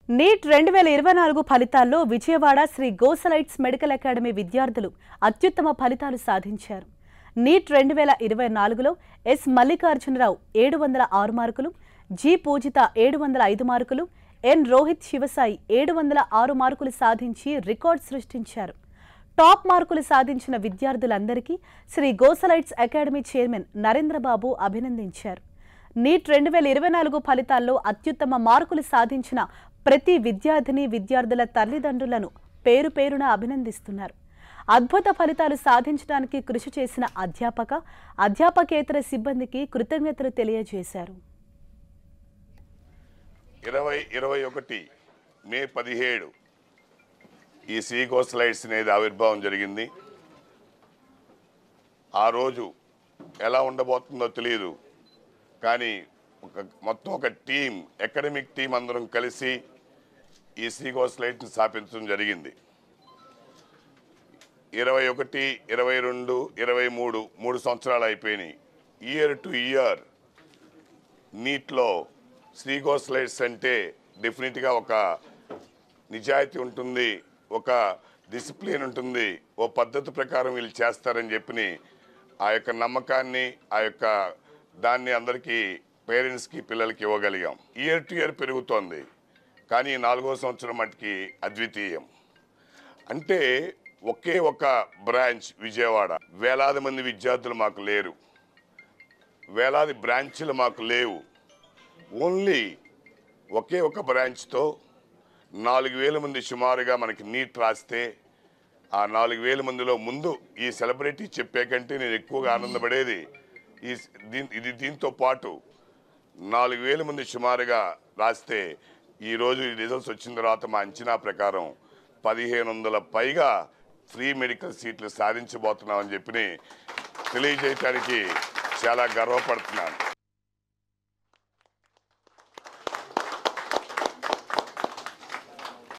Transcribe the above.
neat రెండు వేల ఇరవై నాలుగు ఫలితాల్లో విజయవాడ శ్రీ గోసలైట్స్ మెడికల్ అకాడమీ విద్యార్థులు అత్యుత్తమ ఫలితాలు సాధించారు నీట్ రెండు వేల ఇరవై నాలుగులో ఎస్ మల్లికార్జునరావు ఏడు వందల ఆరు మార్కులు జి పూజిత ఏడు వందల ఐదు మార్కులు ఎన్ రోహిత్ శివసాయి ఏడు వందల ఆరు మార్కులు సాధించి రికార్డ్ సృష్టించారు టాప్ మార్కులు సాధించిన విద్యార్థులందరికీ శ్రీ గోసలైట్స్ అకాడమీ చైర్మన్ నరేంద్రబాబు అభినందించారు నీట్ రెండు వేల ఇరవై నాలుగు ఫలితాల్లో అత్యుత్తమ మార్కులు సాధించిన ప్రతి విద్యార్థిని విద్యార్థుల తల్లిదండ్రులను పేరు పేరున అభినందిస్తున్నారు అద్భుత ఫలితాలు సాధించడానికి కృషి చేసిన అధ్యాపక అధ్యాపకేతర సిబ్బందికి కృతజ్ఞతలు తెలియజేశారు ఇరవై ఇరవై ఒకటి మే పదిహేడు ఈ సీకో స్లైడ్స్ అనేది ఆవిర్భావం జరిగింది ఆ రోజు ఎలా ఉండబోతుందో తెలియదు కానీ ఒక మొత్తం ఒక టీం అకాడమిక్ టీం అందరం కలిసి ఈ సీకో స్లైడ్స్ని స్థాపించడం జరిగింది ఇరవై ఒకటి ఇరవై రెండు ఇరవై మూడు మూడు సంవత్సరాలు అయిపోయినాయి ఇయర్ టు ఇయర్ నీట్లో శ్రీగో స్లైడ్స్ అంటే డెఫినెట్గా ఒక నిజాయితీ ఉంటుంది ఒక డిసిప్లిన్ ఉంటుంది ఓ పద్ధతి ప్రకారం వీళ్ళు చేస్తారని చెప్పి ఆ యొక్క నమ్మకాన్ని ఆ యొక్క దాన్ని అందరికీ పేరెంట్స్కి పిల్లలకి ఇవ్వగలిగాం ఇయర్ టు ఇయర్ పెరుగుతోంది కానీ ఈ నాలుగో సంవత్సరం మటుకి అద్వితీయం అంటే ఒకే ఒక బ్రాంచ్ విజయవాడ వేలాది మంది విద్యార్థులు మాకు లేరు వేలాది బ్రాంచ్లు మాకు లేవు ఓన్లీ ఒకే ఒక బ్రాంచ్తో నాలుగు వేల మంది సుమారుగా మనకి నీట్ రాస్తే ఆ నాలుగు వేల మందిలో ముందు ఈ సెలబ్రిటీ చెప్పే కంటే నేను ఎక్కువగా ఆనందపడేది ఈ దీని ఇది దీంతో పాటు నాలుగు వేల మంది సుమారుగా రాస్తే ఈరోజు ఈ రిజల్ట్స్ వచ్చిన తర్వాత మా అంచనా ప్రకారం పదిహేను వందల పైగా ఫ్రీ మెడికల్ సీట్లు సాధించబోతున్నామని చెప్పి తెలియజేయటానికి చాలా గర్వపడుతున్నాను